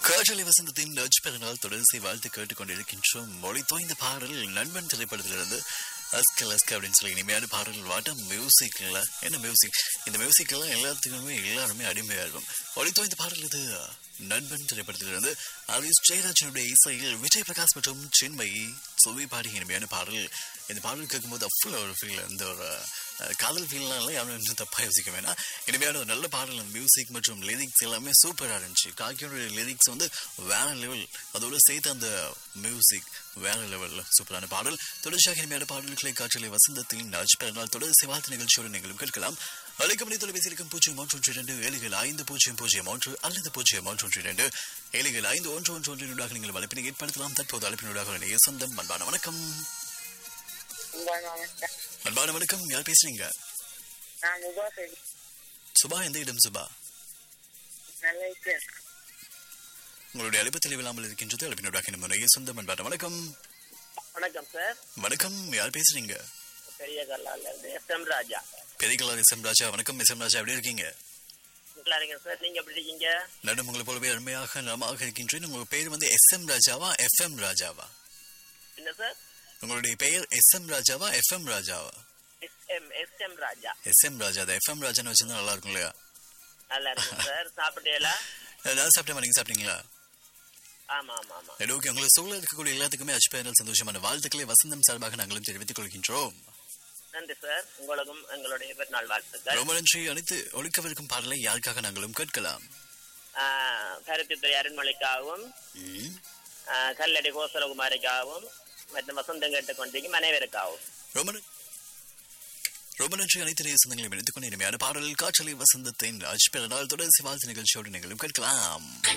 காற்றலை வசந்தத்தின் நச்சு பெருநாள் தொடர்ச்சி வாழ்த்து கேட்டுக் கொண்டிருக்கின்றோம் மொழி தோய்ந்த பாடல் நண்பன் திரைப்படத்திலிருந்து அஸ்கல் அஸ்க அப்படின்னு சொல்லி இனிமையான பாடல் வாட்டம் மியூசிக்ல என்ன மியூசிக் இந்த மியூசிக் எல்லாம் எல்லாத்துக்குமே எல்லாருமே அடிமையாகும் மொழி தோய்ந்த பாடல் இது நண்பன் திரைப்படத்திலிருந்து அரிஸ் ஜெயராஜனுடைய இசையில் விஜய் பிரகாஷ் மற்றும் சின்மயி சுவி பாடி இனிமையான பாடல் இந்த பாடல் கேட்கும்போது அவ்வளோ ஒரு ஃபீல் இந்த ஒரு அஹ், காதல் ஃபீல்லாம் யாரும் இன்னும் தப்பாக யோசிக்க வேணாம் இனிமையான ஒரு நல்ல பாடல் அந்த மியூசிக் மற்றும் லிரிக்ஸ் எல்லாமே சூப்பராக இருந்துச்சு காக்கியோட லிரிக்ஸ் வந்து வேற லெவல் அதோட சேர்த்து அந்த மியூசிக் வேற லெவலில் சூப்பரான பாடல் தொடர்ச்சியாக இனிமையான பாடல்களை காற்றலை வசந்தத்தில் நாச்சு பிறநாள் தொடர் சிவார்த்த நிகழ்ச்சியோடு நீங்களும் கேட்கலாம் அழைக்கப்படி தொலைபேசி இருக்கும் பூஜ்ஜியம் ஒன்று ஒன்று இரண்டு ஏழுகள் ஐந்து பூஜ்ஜியம் பூஜ்ஜியம் ஒன்று அல்லது பூஜ்ஜியம் ஒன்று ஒன்று இரண்டு ஏழுகள் ஐந்து ஒன்று ஒன்று ஒன்றினூடாக நீங்கள் அழைப்பினை ஏற்படுத்தலாம் தற்போது அழைப்பினூடாக இணைய சொந்தம் அன்பான வணக்கம் அன்பான வணக்கம் அன்பான வணக்கம் யார் பேசுறீங்க நான் முபா பேசி சுபா எந்த இடம் சுபா நல்ல விஷயம் உங்களுடைய அழைப்பு தெளிவில்லாமல் இருக்கின்றது அழைப்பினூடாக நம்ம இணைய சொந்தம் அன்பான வணக்கம் வணக்கம் சார் வணக்கம் யார் பேசுறீங்க பெரிய கல்லால இருந்து S M Raja Periyakala S M Raja வணக்கம் எஸ் எம் ராஜா எப்படி இருக்கீங்க நல்லா இருக்கேன் சார் நீங்க எப்படி இருக்கீங்க நடும் உங்களை போலவே அருமையாக நலமாக இருக்கின்றேன் உங்க பெயர் வந்து எஸ் எம் ராஜாவா எஃப் எம் ராஜாவா என்ன சார் உங்களுடைய பெயர் எஸ் எம் ராஜாவா எஃப் எம் ராஜாவா S M S M Raja S M Raja F M ராஜான்னு வச்சிருந்தா நல்லா இருக்கும் இல்லையா நல்லா இருக்கேன் சார் சாப்பிட்டீங்களா நான் சாப்பிட்டேன் நீங்க சாப்பிட்டீங்களா ஆமா ஆமா ஆமா சரி, ஓகே உங்களுக்கு சூழல் இருக்கக்கூடிய எல்லாத்துக்குமே அச்சுப்பயனால் சந்தோஷமான வாழ்த்துக்களை வசந்தம் சார்பாக நாங்களும் தெரிவித்துக் கொள்கின்றோம் நன்றி சார் உங்களுக்கும் எங்களுடைய பிறநாள் வாழ்த்துக்கள் ரொம்ப நன்றி அனைத்து ஒழிக்கவிருக்கும் பாடலை யாருக்காக நாங்களும் கேட்கலாம் ஆஹ், கருத்துத்துறை அருண்மொழிக்காகவும் ம். ஆஹ், கல்லடி கோசலகுமாரிக்காகவும் மற்றும் வசந்தம் கேட்டுக்கொண்டிருக்கும் அனைவருக்காகவும் ரொம்ப ந- ரொம்ப நன்றி அனைத்து நேய சொந்தங்களையும் இணைத்துக் கொண்டு இனிமையான பாடல் காற்றலை வசந்தத்தின் அச்சுப்பயனால் தொடர்ச்சி வாழ்த்து நிகழ்ச்சியோடு நீங்களும் கேட்கலாம்